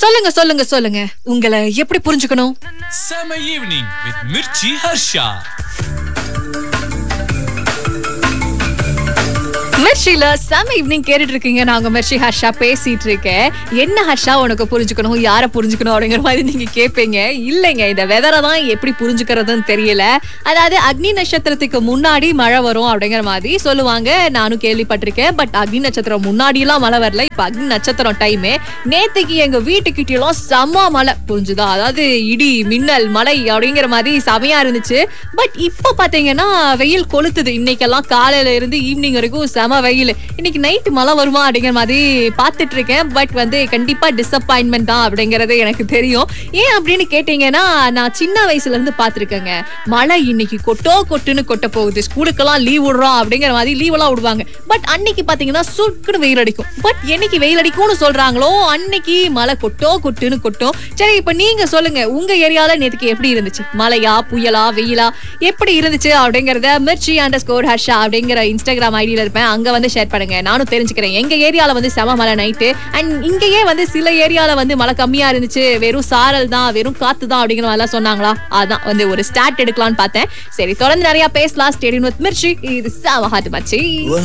சொல்லுங்க சொல்லுங்க சொல்லுங்க உங்களை எப்படி புரிஞ்சுக்கணும் Summer evening with Mirchi Harsha. மெர்ஷில செம ஈவினிங் கேட்டுட்டு இருக்கீங்க நான் உங்க மெர்ஷி ஹர்ஷா பேசிட்டு இருக்கேன் என்ன ஹர்ஷா உனக்கு புரிஞ்சுக்கணும் யார புரிஞ்சுக்கணும் அப்படிங்கிற மாதிரி நீங்க கேட்பீங்க இல்லைங்க இந்த வெதரை தான் எப்படி புரிஞ்சுக்கிறதுன்னு தெரியல அதாவது அக்னி நட்சத்திரத்துக்கு முன்னாடி மழை வரும் அப்படிங்கிற மாதிரி சொல்லுவாங்க நானும் கேள்விப்பட்டிருக்கேன் பட் அக்னி நட்சத்திரம் முன்னாடி எல்லாம் மழை வரல இப்ப அக்னி நட்சத்திரம் டைமே நேத்துக்கு எங்க வீட்டுக்கிட்ட எல்லாம் செம்ம மழை புரிஞ்சுதா அதாவது இடி மின்னல் மழை அப்படிங்கிற மாதிரி செமையா இருந்துச்சு பட் இப்ப பாத்தீங்கன்னா வெயில் கொளுத்துது இன்னைக்கெல்லாம் காலையில இருந்து ஈவினிங் வரைக்கும் செம வெயில் இன்னைக்கு நைட் மழை வருமா அப்படிங்கிற மாதிரி பார்த்துட்டு இருக்கேன் பட் வந்து கண்டிப்பா டிசப்பாயின்மெண்ட் தான் அப்படிங்கறது எனக்கு தெரியும் ஏன் அப்படின்னு கேட்டீங்கன்னா நான் சின்ன வயசுல இருந்து பார்த்திருக்கேங்க மழை இன்னைக்கு கொட்டோ கொட்டுன்னு கொட்ட போகுது ஸ்கூலுக்கெல்லாம் லீவ் விடுறோம் அப்படிங்கிற மாதிரி லீவ் எல்லாம் விடுவாங்க பட் அன்னைக்கு பாத்தீங்கன்னா சுக்குன்னு வெயில் அடிக்கும் பட் என்னைக்கு வெயில் அடிக்கும்னு சொல்றாங்களோ அன்னைக்கு மழை கொட்டோ கொட்டுன்னு கொட்டும் சரி இப்ப நீங்க சொல்லுங்க உங்க ஏரியால நேத்துக்கு எப்படி இருந்துச்சு மழையா புயலா வெயிலா எப்படி இருந்துச்சு அப்படிங்கறத மிர்ச்சி அண்டர் ஸ்கோர் ஹர்ஷா அப்படிங்கிற இன்ஸ்டாகிராம் ஐடியில இருப்பேன் அங்க வந்து ஷேர் பண்ணுங்க நானும் தெரிஞ்சுக்கிறேன் எங்க ஏரியால வந்து செம மழை நைட்டு அண்ட் இங்கேயே வந்து சில ஏரியால வந்து மழை கம்மியா இருந்துச்சு வெறும் சாரல் தான் வெறும் காத்து தான் அப்படிங்கிற மாதிரி எல்லாம் சொன்னாங்களா அதான் வந்து ஒரு ஸ்டார்ட் எடுக்கலாம்னு பார்த்தேன் சரி தொடர்ந்து நிறைய பேசலாம் ஸ்டேடியம் வித் மிர்ச்சி இது செம ஹாட் மச்சி